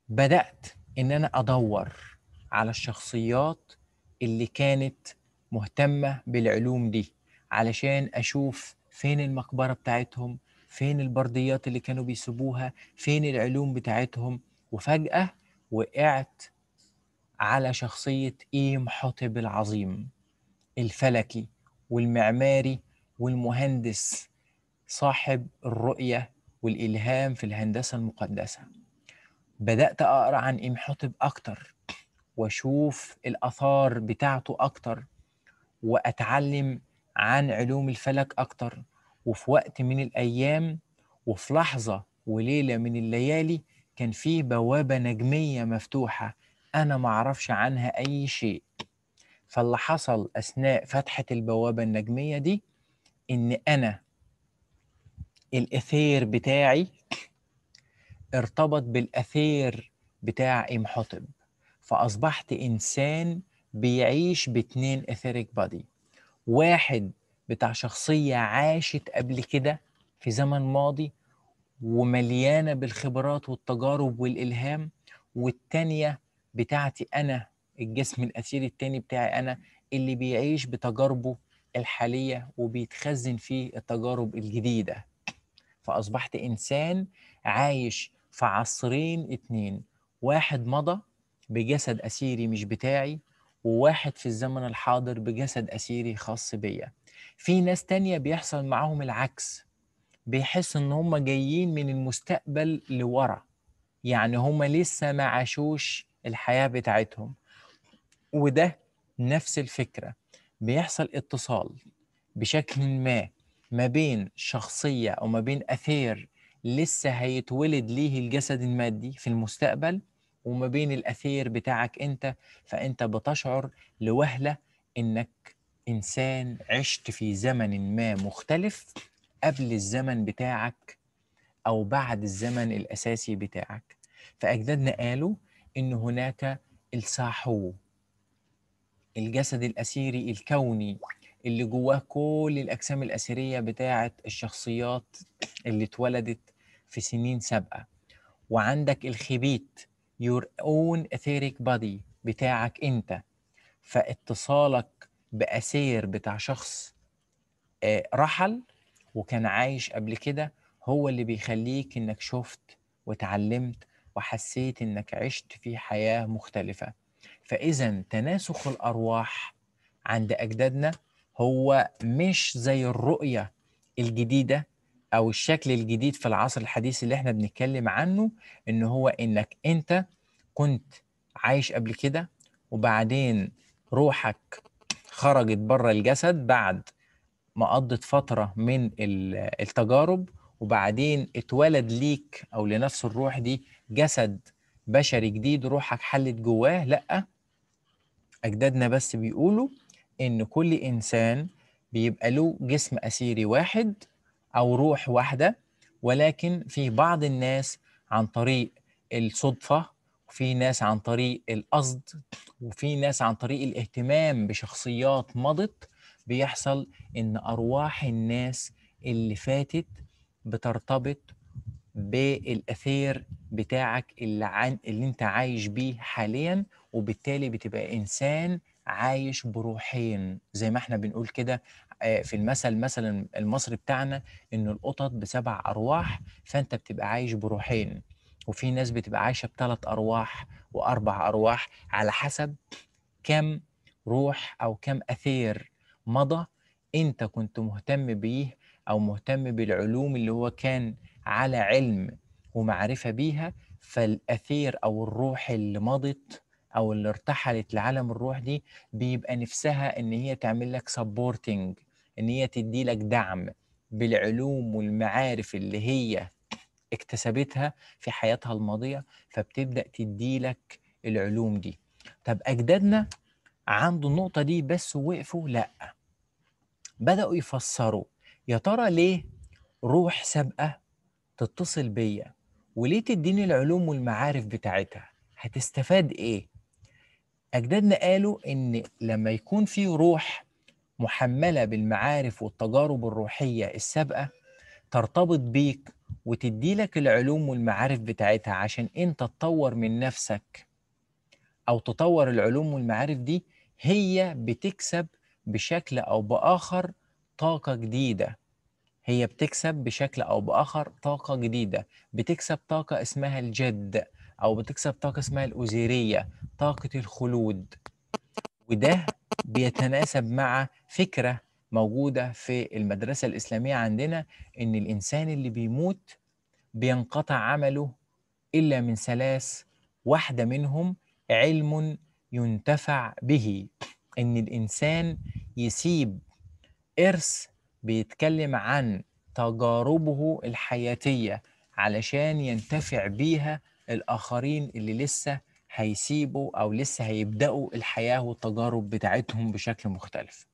بدأت إن أنا أدور على الشخصيات اللي كانت مهتمة بالعلوم دي علشان أشوف فين المقبرة بتاعتهم فين البرديات اللي كانوا بيسيبوها فين العلوم بتاعتهم وفجأة وقعت على شخصية إيم حطب العظيم الفلكي والمعماري والمهندس صاحب الرؤية والإلهام في الهندسة المقدسة بدأت أقرأ عن إيم حطب أكتر وأشوف الآثار بتاعته أكتر وأتعلم عن علوم الفلك أكتر وفي وقت من الأيام وفي لحظة وليلة من الليالي كان فيه بوابة نجمية مفتوحة أنا معرفش عنها أي شيء فاللي حصل أثناء فتحة البوابة النجمية دي إن أنا الأثير بتاعي ارتبط بالأثير بتاع إمحطب فأصبحت إنسان بيعيش باتنين اثيريك بادي واحد بتاع شخصية عاشت قبل كده في زمن ماضي ومليانة بالخبرات والتجارب والإلهام والتانية بتاعتي أنا الجسم الأثيري التاني بتاعي أنا اللي بيعيش بتجاربه الحالية وبيتخزن فيه التجارب الجديدة فأصبحت إنسان عايش في عصرين اتنين واحد مضى بجسد أسيري مش بتاعي وواحد في الزمن الحاضر بجسد أسيري خاص بيا في ناس تانية بيحصل معاهم العكس بيحس ان هم جايين من المستقبل لورا يعني هم لسه ما عاشوش الحياة بتاعتهم وده نفس الفكرة بيحصل اتصال بشكل ما ما بين شخصية أو ما بين أثير لسه هيتولد ليه الجسد المادي في المستقبل وما بين الأثير بتاعك أنت فأنت بتشعر لوهلة إنك إنسان عشت في زمن ما مختلف قبل الزمن بتاعك أو بعد الزمن الأساسي بتاعك فأجدادنا قالوا إن هناك الساحو الجسد الأسيري الكوني اللي جواه كل الأجسام الأسيرية بتاعة الشخصيات اللي اتولدت في سنين سابقة وعندك الخبيت your own etheric body بتاعك أنت فاتصالك بأسير بتاع شخص آه، رحل وكان عايش قبل كده هو اللي بيخليك إنك شفت وتعلمت وحسيت إنك عشت في حياة مختلفة فإذا تناسخ الأرواح عند أجدادنا هو مش زي الرؤية الجديدة أو الشكل الجديد في العصر الحديث اللي احنا بنتكلم عنه إن هو إنك أنت كنت عايش قبل كده وبعدين روحك خرجت بره الجسد بعد ما قضت فترة من ال- التجارب وبعدين اتولد ليك أو لنفس الروح دي جسد بشري جديد روحك حلت جواه لأ أجدادنا بس بيقولوا إن كل إنسان بيبقى له جسم أسيري واحد أو روح واحدة ولكن في بعض الناس عن طريق الصدفة وفي ناس عن طريق القصد وفي ناس عن طريق الاهتمام بشخصيات مضت بيحصل إن أرواح الناس اللي فاتت بترتبط بالاثير بتاعك اللي عن اللي انت عايش بيه حاليا وبالتالي بتبقى انسان عايش بروحين زي ما احنا بنقول كده آه، في المثل مثلا المصري بتاعنا انه القطط بسبع ارواح فانت بتبقى عايش بروحين وفي ناس بتبقى عايشه بثلاث ارواح واربع ارواح على حسب كم روح او كم اثير مضى انت كنت مهتم بيه او مهتم بالعلوم اللي هو كان على علم ومعرفه بيها فالاثير او الروح اللي مضت او اللي ارتحلت لعالم الروح دي بيبقى نفسها ان هي تعمل لك سبورتنج ان هي تدي لك دعم بالعلوم والمعارف اللي هي اكتسبتها في حياتها الماضيه فبتبدا تدي لك العلوم دي طب اجدادنا عنده النقطه دي بس وقفوا لا بداوا يفسروا يا ترى ليه روح سابقه تتصل بيا وليه تديني العلوم والمعارف بتاعتها هتستفاد ايه اجدادنا قالوا ان لما يكون في روح محمله بالمعارف والتجارب الروحيه السابقه ترتبط بيك وتدي لك العلوم والمعارف بتاعتها عشان انت تطور من نفسك او تطور العلوم والمعارف دي هي بتكسب بشكل او باخر طاقه جديده هي بتكسب بشكل او باخر طاقه جديده بتكسب طاقه اسمها الجد او بتكسب طاقه اسمها الاوزيريه طاقه الخلود وده بيتناسب مع فكره موجوده في المدرسه الاسلاميه عندنا ان الانسان اللي بيموت بينقطع عمله الا من ثلاث واحده منهم علم ينتفع به ان الانسان يسيب ارث بيتكلم عن تجاربه الحياتيه علشان ينتفع بيها الاخرين اللي لسه هيسيبوا او لسه هيبداوا الحياه والتجارب بتاعتهم بشكل مختلف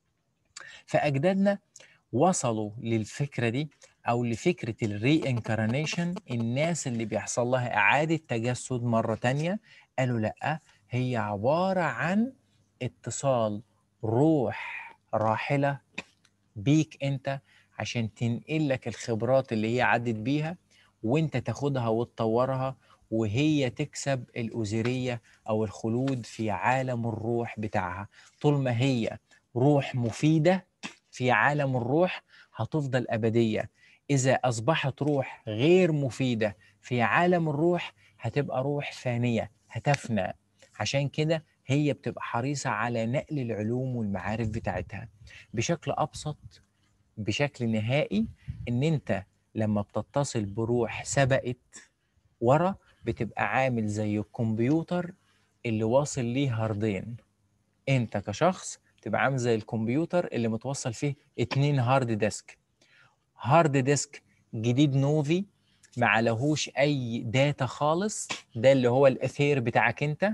فاجدادنا وصلوا للفكره دي او لفكره الري انكارنيشن الناس اللي بيحصل لها اعاده تجسد مره تانية قالوا لا هي عباره عن اتصال روح راحله بيك انت عشان تنقل لك الخبرات اللي هي عدت بيها وانت تاخدها وتطورها وهي تكسب الأزرية أو الخلود في عالم الروح بتاعها طول ما هي روح مفيدة في عالم الروح هتفضل أبدية إذا أصبحت روح غير مفيدة في عالم الروح هتبقى روح فانية هتفنى عشان كده هي بتبقى حريصة على نقل العلوم والمعارف بتاعتها بشكل أبسط بشكل نهائي إن أنت لما بتتصل بروح سبقت ورا بتبقى عامل زي الكمبيوتر اللي واصل ليه هاردين انت كشخص تبقى عامل زي الكمبيوتر اللي متوصل فيه اتنين هارد ديسك هارد ديسك جديد نوفي ما عليهوش اي داتا خالص ده اللي هو الاثير بتاعك انت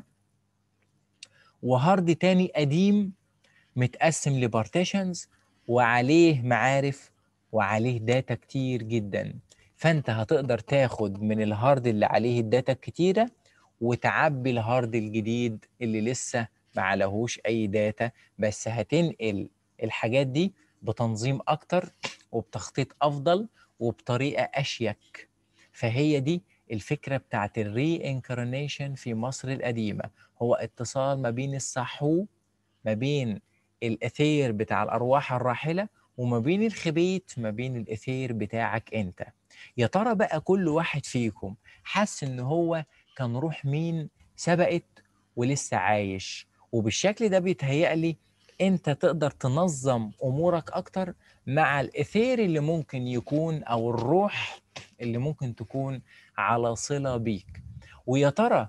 وهارد تاني قديم متقسم لبارتيشنز وعليه معارف وعليه داتا كتير جدا فانت هتقدر تاخد من الهارد اللي عليه الداتا الكتيره وتعبي الهارد الجديد اللي لسه ما عليهوش اي داتا بس هتنقل الحاجات دي بتنظيم اكتر وبتخطيط افضل وبطريقه اشيك فهي دي الفكره بتاعت الري انكارنيشن في مصر القديمه هو اتصال ما بين الصحو ما بين الاثير بتاع الارواح الراحله وما بين الخبيت ما بين الاثير بتاعك انت يا ترى بقى كل واحد فيكم حس ان هو كان روح مين سبقت ولسه عايش وبالشكل ده بيتهيألي انت تقدر تنظم امورك اكتر مع الاثير اللي ممكن يكون او الروح اللي ممكن تكون على صله بيك ويا ترى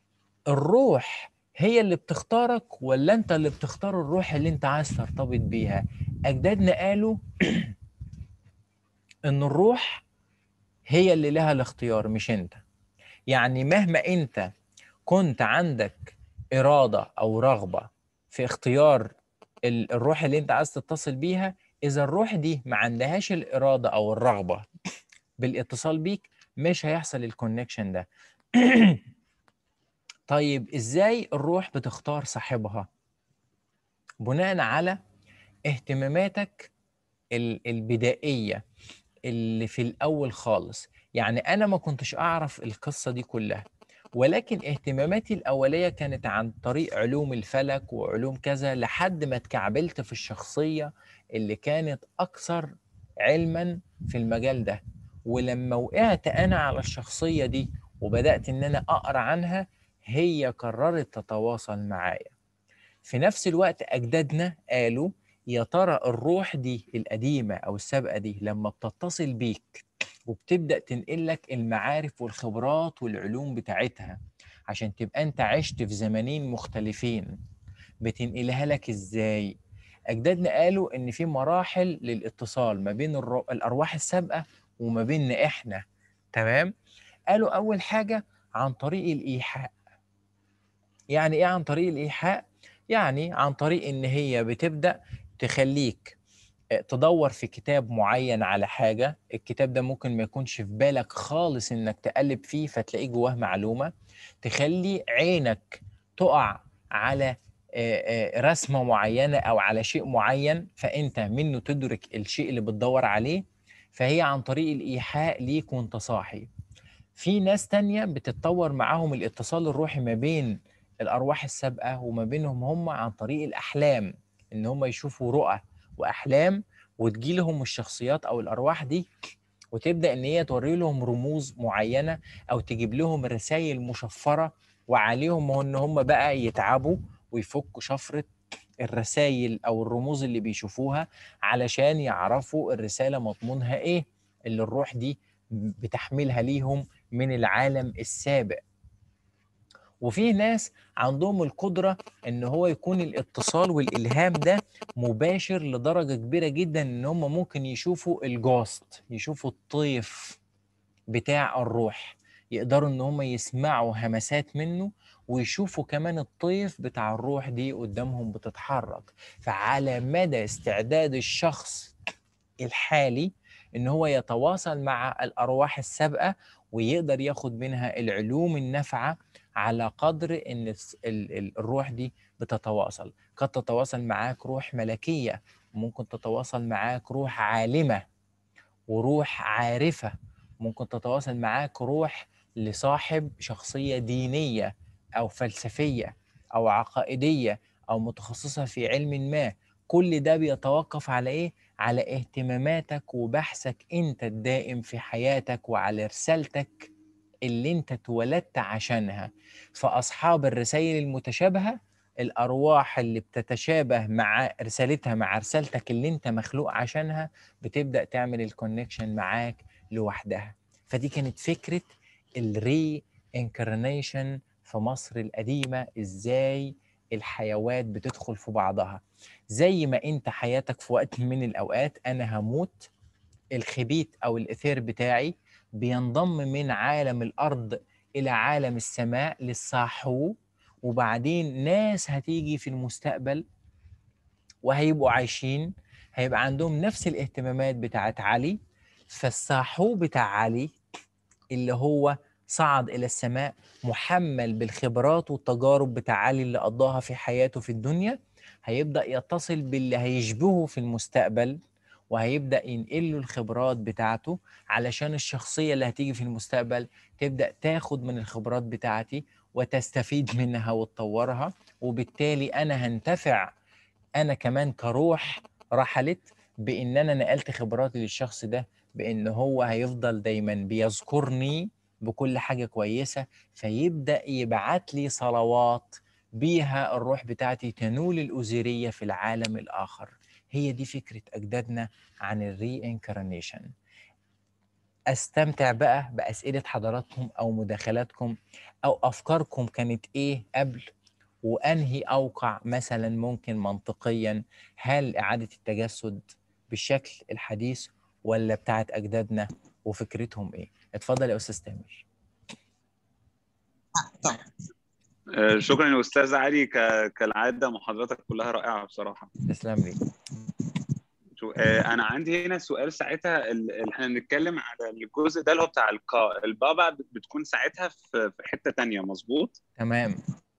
الروح هي اللي بتختارك ولا انت اللي بتختار الروح اللي انت عايز ترتبط بيها اجدادنا قالوا ان الروح هي اللي لها الاختيار مش انت يعني مهما انت كنت عندك اراده او رغبه في اختيار الروح اللي انت عايز تتصل بيها اذا الروح دي ما عندهاش الاراده او الرغبه بالاتصال بيك مش هيحصل الكونكشن ده طيب ازاي الروح بتختار صاحبها بناء على اهتماماتك البدائيه اللي في الاول خالص يعني انا ما كنتش اعرف القصه دي كلها ولكن اهتماماتي الاوليه كانت عن طريق علوم الفلك وعلوم كذا لحد ما اتكعبلت في الشخصيه اللي كانت اكثر علما في المجال ده ولما وقعت انا على الشخصيه دي وبدات ان انا اقرا عنها هي قررت تتواصل معايا في نفس الوقت اجدادنا قالوا يا ترى الروح دي القديمه او السابقه دي لما بتتصل بيك وبتبدا تنقل لك المعارف والخبرات والعلوم بتاعتها عشان تبقى انت عشت في زمانين مختلفين بتنقلها لك ازاي اجدادنا قالوا ان في مراحل للاتصال ما بين الارواح السابقه وما بيننا احنا تمام قالوا اول حاجه عن طريق الايحاء يعني ايه عن طريق الايحاء يعني عن طريق ان هي بتبدا تخليك تدور في كتاب معين على حاجة الكتاب ده ممكن ما يكونش في بالك خالص انك تقلب فيه فتلاقيه جواه معلومة تخلي عينك تقع على رسمة معينة أو على شيء معين فأنت منه تدرك الشيء اللي بتدور عليه فهي عن طريق الايحاء ليك وانت صاحي في ناس تانية بتتطور معاهم الاتصال الروحي ما بين الارواح السابقه وما بينهم هم عن طريق الاحلام ان هم يشوفوا رؤى واحلام وتجي لهم الشخصيات او الارواح دي وتبدا ان هي توري لهم رموز معينه او تجيب لهم رسائل مشفره وعليهم ان هم بقى يتعبوا ويفكوا شفره الرسائل او الرموز اللي بيشوفوها علشان يعرفوا الرساله مضمونها ايه اللي الروح دي بتحملها ليهم من العالم السابق وفي ناس عندهم القدرة ان هو يكون الاتصال والالهام ده مباشر لدرجة كبيرة جدا ان هم ممكن يشوفوا الجوست يشوفوا الطيف بتاع الروح يقدروا ان هم يسمعوا همسات منه ويشوفوا كمان الطيف بتاع الروح دي قدامهم بتتحرك فعلى مدى استعداد الشخص الحالي ان هو يتواصل مع الارواح السابقه ويقدر ياخد منها العلوم النافعه على قدر ان الروح دي بتتواصل قد تتواصل معاك روح ملكيه ممكن تتواصل معاك روح عالمه وروح عارفه ممكن تتواصل معاك روح لصاحب شخصيه دينيه او فلسفيه او عقائديه او متخصصه في علم ما كل ده بيتوقف على ايه على اهتماماتك وبحثك انت الدائم في حياتك وعلى رسالتك اللي انت اتولدت عشانها فاصحاب الرسائل المتشابهه الارواح اللي بتتشابه مع رسالتها مع رسالتك اللي انت مخلوق عشانها بتبدا تعمل الكونكشن معاك لوحدها فدي كانت فكره الري انكارنيشن في مصر القديمه ازاي الحيوات بتدخل في بعضها زي ما انت حياتك في وقت من الاوقات انا هموت الخبيت او الاثير بتاعي بينضم من عالم الارض الى عالم السماء للصاحو وبعدين ناس هتيجي في المستقبل وهيبقوا عايشين هيبقى عندهم نفس الاهتمامات بتاعت علي فالصاحو بتاع علي اللي هو صعد إلى السماء محمل بالخبرات والتجارب بتاع علي اللي قضاها في حياته في الدنيا هيبدأ يتصل باللي هيشبهه في المستقبل وهيبدأ ينقل له الخبرات بتاعته علشان الشخصية اللي هتيجي في المستقبل تبدأ تاخد من الخبرات بتاعتي وتستفيد منها وتطورها وبالتالي أنا هنتفع أنا كمان كروح رحلت بإن أنا نقلت خبراتي للشخص ده بإن هو هيفضل دايما بيذكرني بكل حاجة كويسة فيبدأ يبعت لي صلوات بيها الروح بتاعتي تنول الأزيرية في العالم الآخر هي دي فكرة أجدادنا عن الري انكارنيشن استمتع بقى بأسئلة حضراتكم أو مداخلاتكم أو أفكاركم كانت إيه قبل وأنهي أوقع مثلا ممكن منطقيا هل إعادة التجسد بالشكل الحديث ولا بتاعت أجدادنا وفكرتهم إيه اتفضل يا أستاذ تامر طيب آه، شكرا يا استاذ علي كالعاده محاضراتك كلها رائعه بصراحه تسلم لي آه، انا عندي هنا سؤال ساعتها اللي احنا بنتكلم على الجزء ده اللي هو بتاع القاء البابا بتكون ساعتها في حته تانية مظبوط تمام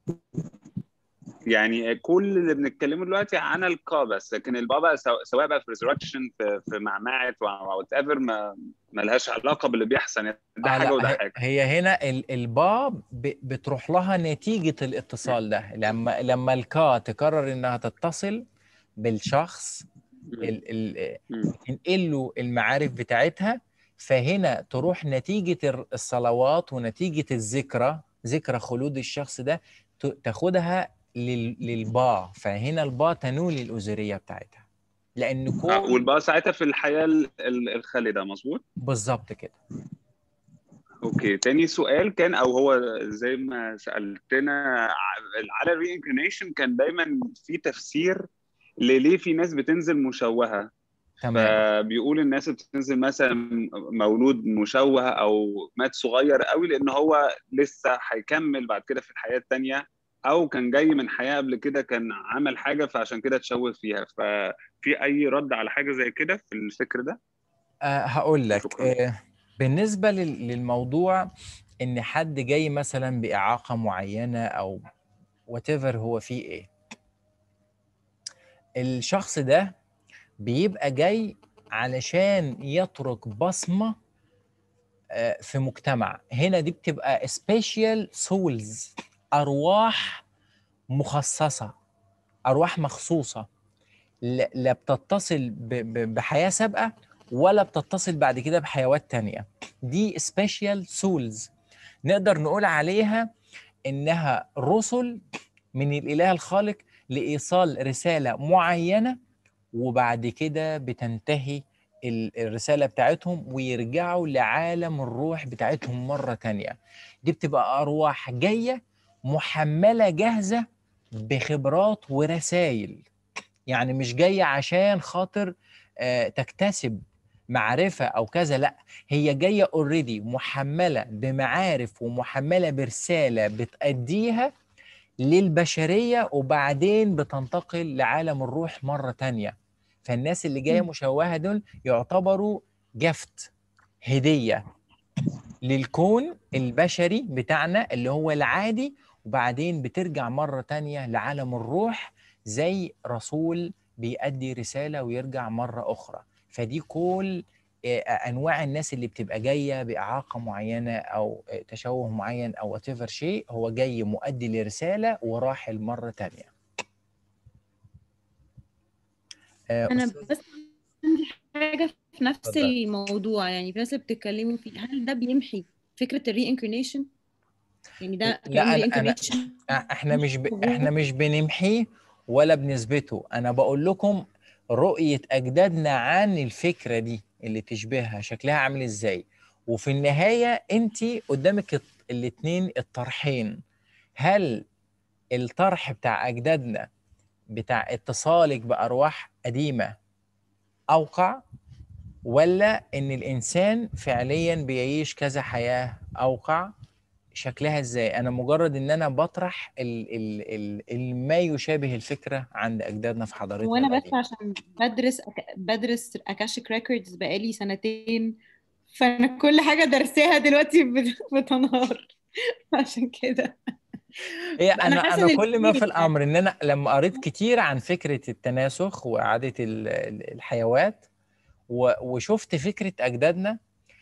يعني كل اللي بنتكلمه دلوقتي عن القاء بس لكن البابا سواء بقى في ريزركشن في, في معمعة وات ايفر ما ما لهاش علاقه باللي بيحصل يعني ده حاجه وده حاجه هي هنا الباب بتروح لها نتيجه الاتصال ده لما لما الكا تقرر انها تتصل بالشخص تنقل له المعارف بتاعتها فهنا تروح نتيجه الصلوات ونتيجه الذكرى ذكرى خلود الشخص ده تاخدها للبا فهنا البا تنول الأزرية بتاعتها لأن آه، كل والبا ساعتها في الحياة الخالدة مظبوط؟ بالظبط كده اوكي تاني سؤال كان او هو زي ما سالتنا على الرينكرينيشن كان دايما في تفسير ليه في ناس بتنزل مشوهه تمام فبيقول الناس بتنزل مثلا مولود مشوه او مات صغير قوي لان هو لسه هيكمل بعد كده في الحياه الثانيه او كان جاي من حياه قبل كده كان عمل حاجه فعشان كده اتشوه فيها ففي اي رد على حاجه زي كده في الفكر ده أه هقول لك أه بالنسبه للموضوع ان حد جاي مثلا باعاقه معينه او وات هو فيه ايه الشخص ده بيبقى جاي علشان يترك بصمه آه، في مجتمع هنا دي بتبقى سبيشال سولز ارواح مخصصه ارواح مخصوصه لا لا بتتصل ب- ب- بحياه سابقه ولا بتتصل بعد كده بحيوات تانية دي سبيشال سولز نقدر نقول عليها انها رسل من الاله الخالق لايصال رساله معينه وبعد كده بتنتهي ال- الرساله بتاعتهم ويرجعوا لعالم الروح بتاعتهم مره تانية دي بتبقى ارواح جايه محمله جاهزه بخبرات ورسائل يعني مش جايه عشان خاطر آه، تكتسب معرفه او كذا لا هي جايه اوريدي محمله بمعارف ومحمله برساله بتأديها للبشريه وبعدين بتنتقل لعالم الروح مره تانية فالناس اللي جايه مم. مشوهه دول يعتبروا جفت هديه للكون البشري بتاعنا اللي هو العادي وبعدين بترجع مرة تانية لعالم الروح زي رسول بيأدي رسالة ويرجع مرة أخرى فدي كل آه، أنواع الناس اللي بتبقى جاية بإعاقة معينة أو آه، تشوه معين أو whatever شيء هو جاي مؤدي لرسالة وراحل مرة تانية آه، انا أستاذ- بس عندي حاجه في نفس اتفضل. الموضوع يعني في ناس اللي بتتكلموا فيه هل ده بيمحي فكره الري انكرنيشن يعني ده لا، كأنه أنا- أنا- reincarnation احنا مش ب... هو- احنا مش بنمحيه ولا بنثبته انا بقول لكم رؤية اجدادنا عن الفكرة دي اللي تشبهها شكلها عامل ازاي وفي النهاية انت قدامك الت- الاتنين الطرحين هل الطرح بتاع اجدادنا بتاع اتصالك بارواح قديمة اوقع ولا ان الانسان فعليا بيعيش كذا حياة اوقع شكلها ازاي انا مجرد ان انا بطرح ال ال ال ال ما يشابه الفكره عند اجدادنا في حضارتنا وانا بس القديمة. عشان بدرس أك... بدرس اكاشيك ريكوردز بقالي سنتين فانا كل حاجه درساها دلوقتي بت- بتنهار عشان كده هي أنا انا حاسة انا إن كل ما في الفكرة- الامر ان انا لما قريت كتير عن فكره التناسخ واعاده ال- ال- الحيوات و- وشفت فكره اجدادنا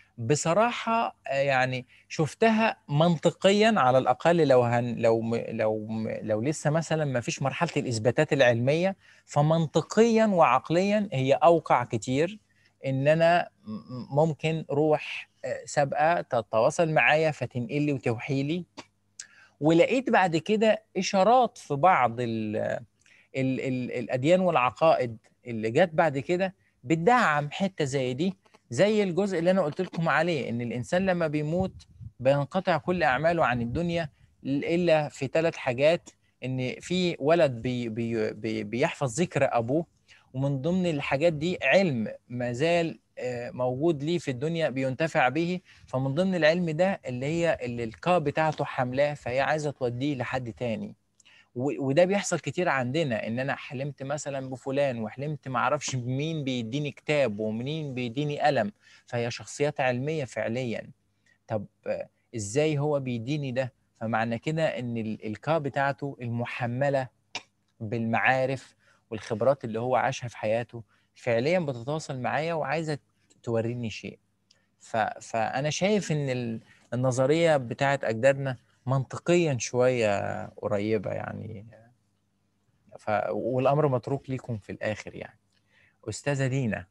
بصراحه آه، يعني شفتها منطقيا على الاقل لو هن لو م- لو م- لو لسه مثلا ما فيش مرحله الاثباتات العلميه فمنطقيا وعقليا هي اوقع كتير ان انا م- ممكن روح آه، سابقه تتواصل معايا فتنقل لي وتوحي لي ولقيت بعد كده اشارات في بعض ال ال ال الاديان والعقائد اللي جت بعد كده بتدعم حته زي دي زي الجزء اللي انا قلت لكم عليه ان الانسان لما بيموت بينقطع كل اعماله عن الدنيا الا في ثلاث حاجات ان في ولد بي بي بي بيحفظ ذكر ابوه ومن ضمن الحاجات دي علم ما زال آه، موجود ليه في الدنيا بينتفع به فمن ضمن العلم ده اللي هي اللي الكا بتاعته حملاه فهي عايزه توديه لحد تاني و- وده بيحصل كتير عندنا ان انا حلمت مثلا بفلان وحلمت ما اعرفش مين بيديني كتاب ومنين بيديني قلم فهي شخصيات علميه فعليا طب آه، ازاي هو بيديني ده فمعنى كده ان ال- الكا بتاعته المحمله بالمعارف والخبرات اللي هو عاشها في حياته فعليا بتتواصل معايا وعايزه توريني شيء ف... فانا شايف ان ال- النظريه بتاعت اجدادنا منطقيا شويه قريبه يعني ف... والامر متروك ليكم في الاخر يعني استاذه دينا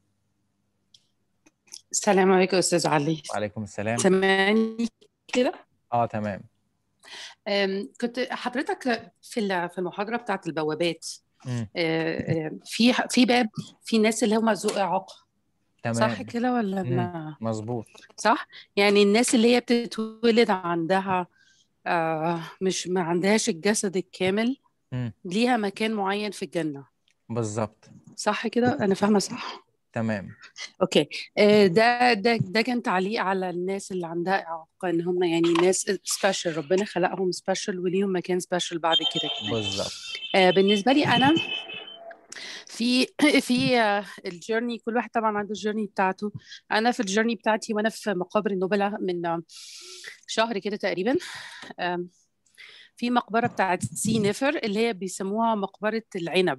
السلام عليكم استاذ علي وعليكم السلام سامعني كده اه تمام أم، كنت حضرتك في ال- في المحاضره بتاعت البوابات مم. أه، أه، في في باب في ناس اللي هم ذو اعاقه تمام صح كده ولا مم. أنا مظبوط صح يعني الناس اللي هي بتتولد عندها آه مش ما عندهاش الجسد الكامل مم. ليها مكان معين في الجنه بالظبط صح كده انا فاهمه صح تمام اوكي آه، ده ده ده كان تعليق على الناس اللي عندها اعاقه ان هم يعني ناس سبيشال ربنا خلقهم سبيشال وليهم مكان سبيشال بعد كده كمان بالظبط آه، بالنسبه لي انا في في آه، الجيرني كل واحد طبعا عنده الجيرني بتاعته انا في الجيرني بتاعتي وانا في مقابر النوبله من آه، شهر كده تقريبا آم، في مقبره بتاعت سي نفر اللي هي بيسموها مقبره العنب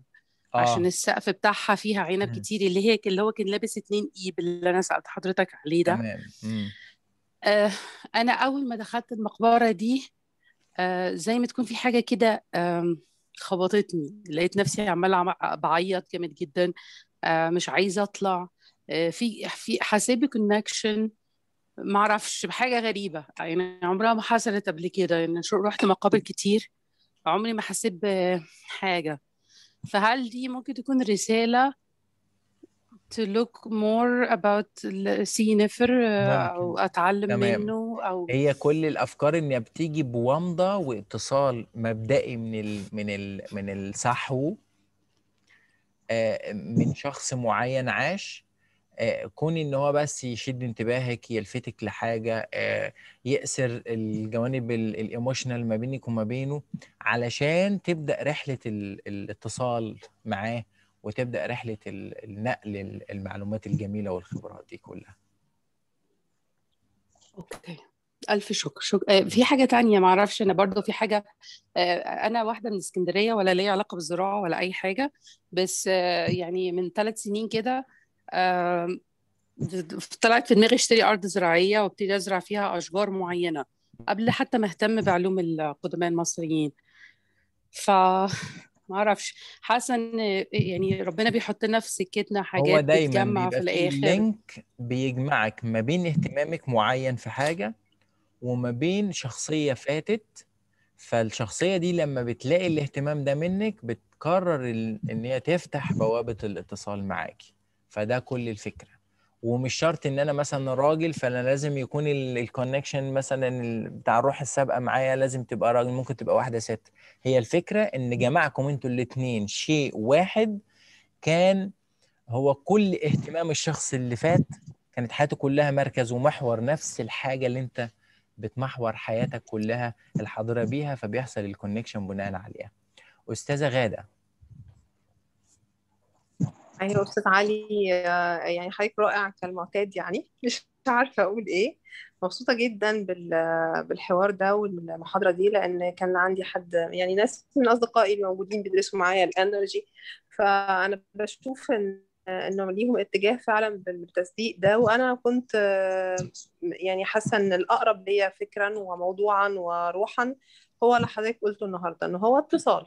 عشان اه السقف بتاعها فيها عنب مم. كتير اللي هي اللي هو كان لابس اتنين ايب اللي انا سألت حضرتك عليه ده تمام مم. آه انا اول ما دخلت المقبرة دي آه زي ما تكون في حاجة كده آم، خبطتني لقيت نفسي عمالة عم- بعيط جامد جدا آه مش عايزة اطلع آه في في حسيت بكونكشن ما اعرفش بحاجة غريبة يعني عمرها ما حصلت قبل كده يعني شو- رحت مقابر كتير عمري ما حسيت بحاجة فهل دي ممكن تكون رسالة to look more about السي نفر أو ممكن أتعلم تمام منه أو هي كل الافكار انها بتيجي بومضه واتصال مبدئي من ال من ال من الصحو آه، من شخص معين عاش آه، كون ان هو بس يشد انتباهك يلفتك لحاجه آه، يأسر الجوانب الايموشنال ما بينك وما بينه علشان تبدأ رحله ال- الاتصال معاه وتبدأ رحله ال- النقل ال- المعلومات الجميله والخبرات دي كلها أوكي ألف شكر شكر آه، في حاجة تانية معرفش أنا برضو في حاجة آه، أنا واحدة من اسكندرية ولا ليا علاقة بالزراعة ولا أي حاجة بس آه، يعني من ثلاث سنين كده آم، طلعت في دماغي اشتري أرض زراعية وابتدي أزرع فيها أشجار معينة قبل حتى ما أهتم بعلوم القدماء المصريين ف ما اعرفش حاسه ان يعني ربنا بيحط لنا في سكتنا هو حاجات دايما بتجمع في بيبقى في الاخر لينك بيجمعك ما بين اهتمامك معين في حاجة وما بين شخصية فاتت فالشخصية دي لما بتلاقي الاهتمام ده منك بتقرر ال- ان هي تفتح بوابة الاتصال معاكي فده كل الفكرة ومش شرط ان انا مثلا راجل فانا لازم يكون الكونكشن مثلا ال- بتاع الروح السابقة معايا لازم تبقى راجل ممكن تبقى واحدة ست هي الفكرة ان جمعكم انتوا الاتنين شيء واحد كان هو كل اهتمام الشخص اللي فات كانت حياته كلها مركز ومحور نفس الحاجة اللي انت بتمحور حياتك كلها الحاضرة بيها فبيحصل الكونكشن بناء عليها أستاذة غادة ايوه استاذ علي آه، يعني حضرتك رائع كالمعتاد يعني مش عارفه اقول ايه مبسوطه جدا بال- بالحوار ده والمحاضره دي لان كان عندي حد يعني ناس من اصدقائي الموجودين بيدرسوا معايا الانرجي فانا بشوف ان انه ليهم اتجاه فعلا بالتصديق ده وانا كنت آه، يعني حاسه ان الاقرب ليا فكرا وموضوعا وروحا هو اللي حضرتك قلته النهارده ان هو اتصال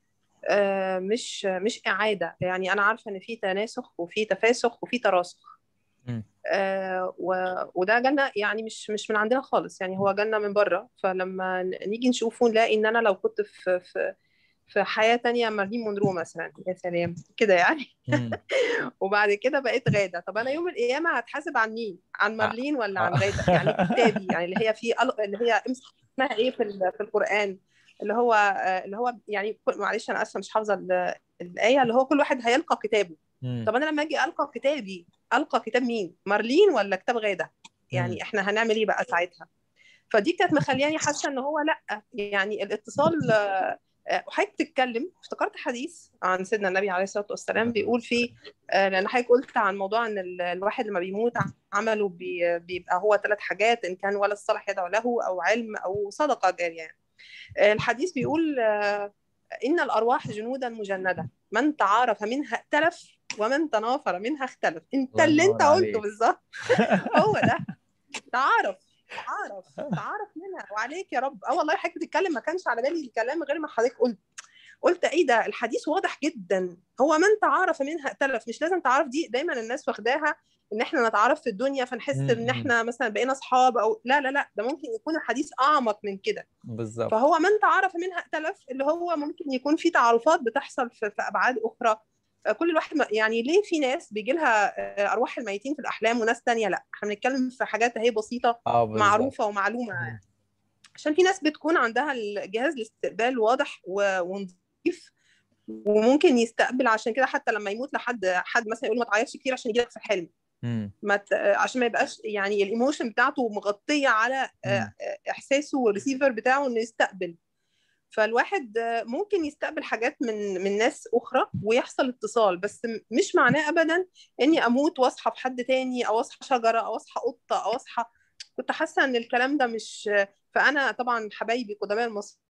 آه، مش مش إعادة يعني أنا عارفة إن في تناسخ وفي تفاسخ وفي تراسخ مم. آه، و- وده جالنا يعني مش مش من عندنا خالص يعني هو جالنا من بره فلما ن- نيجي نشوفه نلاقي إن أنا لو كنت في في في حياة تانية مارلين مونرو مثلا يا سلام كده يعني مم. وبعد كده بقيت غادة طب أنا يوم القيامة هتحاسب عن مين؟ عن مارلين ولا عن غادة؟ يعني كتابي يعني اللي هي في اللي هي امسح اسمها إيه في ال- في القرآن اللي هو آه، اللي هو يعني كل- معلش أنا آسفة مش حافظة ال- الآية اللي هو كل واحد هيلقى كتابه مم. طب أنا لما أجي ألقى كتابي ألقى كتاب مين؟ مارلين ولا كتاب غادة؟ مم. يعني إحنا هنعمل إيه بقى ساعتها؟ فدي كانت مخلياني حاسه ان هو لا يعني الاتصال آه، آه، وحضرتك بتتكلم افتكرت حديث عن سيدنا النبي عليه الصلاه والسلام بيقول فيه آه، لان حضرتك قلت عن موضوع ان ال- الواحد لما بيموت عمله بي- بيبقى هو ثلاث حاجات ان كان ولد صالح يدعو له او علم او صدقه جاريه يعني. آه، الحديث بيقول آه، ان الارواح جنودا مجنده من تعارف منها ائتلف ومن تنافر منها اختلف انت الله اللي ينور انت قلته عليك. بالظبط هو ده تعارف تعارف تعارف منها وعليك يا رب اه والله حضرتك بتتكلم ما كانش على بالي الكلام غير ما حضرتك قلت قلت ايه ده الحديث واضح جدا هو من تعارف منها ائتلف مش لازم تعرف دي دايما الناس واخداها ان احنا نتعارف في الدنيا فنحس مم، ان مم. احنا مثلا بقينا اصحاب او لا لا لا ده ممكن يكون الحديث اعمق من كده بالظبط فهو من تعارف منها ائتلف اللي هو ممكن يكون في تعارفات بتحصل في, في ابعاد اخرى آه، كل الواحد ما- يعني ليه في ناس بيجي لها آه، ارواح الميتين في الاحلام وناس تانية لا احنا بنتكلم في حاجات هي بسيطه اه بالظبط معروفه ومعلومه مم. عشان في ناس بتكون عندها الجهاز الاستقبال واضح و- ونظيف وممكن يستقبل عشان كده حتى لما يموت لحد حد مثلا يقول ما تعيطش كتير عشان يجيلك في الحلم مم. ما ت... عشان ما يبقاش يعني الايموشن بتاعته مغطيه على آه، مم. آه، احساسه والريسيفر بتاعه انه يستقبل فالواحد آه، ممكن يستقبل حاجات من من ناس اخرى ويحصل اتصال بس م- مش معناه ابدا اني اموت واصحى في حد تاني او اصحى شجره او اصحى قطه او اصحى كنت حاسه ان الكلام ده مش فانا طبعا حبايبي قدماء المصريين